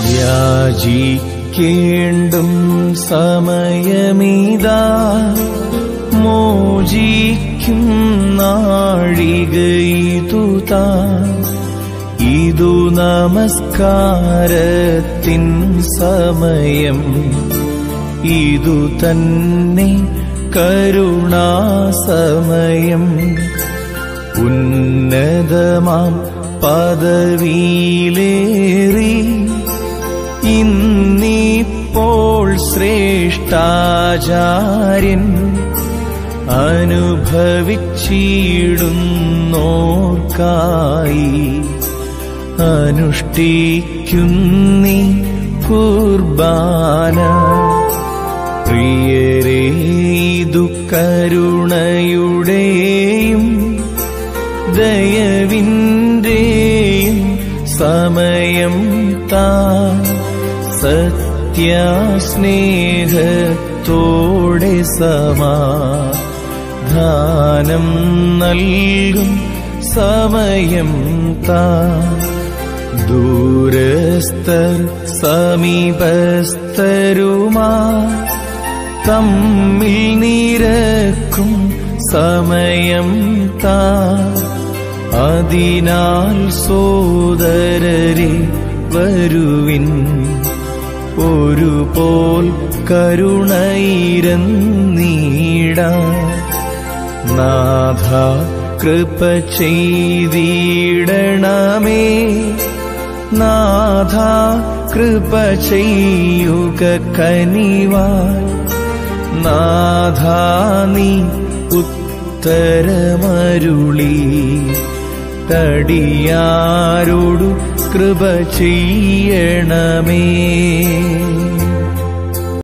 യാചിക്കേണ്ടും സമയമിതാ മോചിക്കും നാഴികയിതുതാ ഇതു നമസ്കാരത്തിൻ സമയം ഇതു തന്നെ കരുണാസമയം ഉന്നതമാം പദവിയിലേറി ഇന്നിപ്പോൾ ശ്രേഷ്ഠാചാര്യൻ അനുഭവിച്ചിടുന്നോർക്കായി അനുഷ്ഠിക്കുന്നീ കുർബാന പ്രിയരേ ഇതു കരുണയുടെയും ദയവിന്റെയും സമയം താ സത്യസ്നേഹത്തോടെ സമാധാനം നൽകും സമയം താ ദൂരസ്ഥർ സമീപസ്ഥരുമാ തമ്മിൽ നിരക്കും സമയം താ അതിനാൽ സോദരരെ വരുവിൻ ഒരുപോൽ കരുണയിരന്നീട നാഥ കൃപ ചെയ്തിടണമേ നാഥ കൃപ ചെയ്യുക കനിവാൻ നാഥ നീ ഉത്തരമരുളി തടിയാരോടു കൃപ ചെയ്യണമേ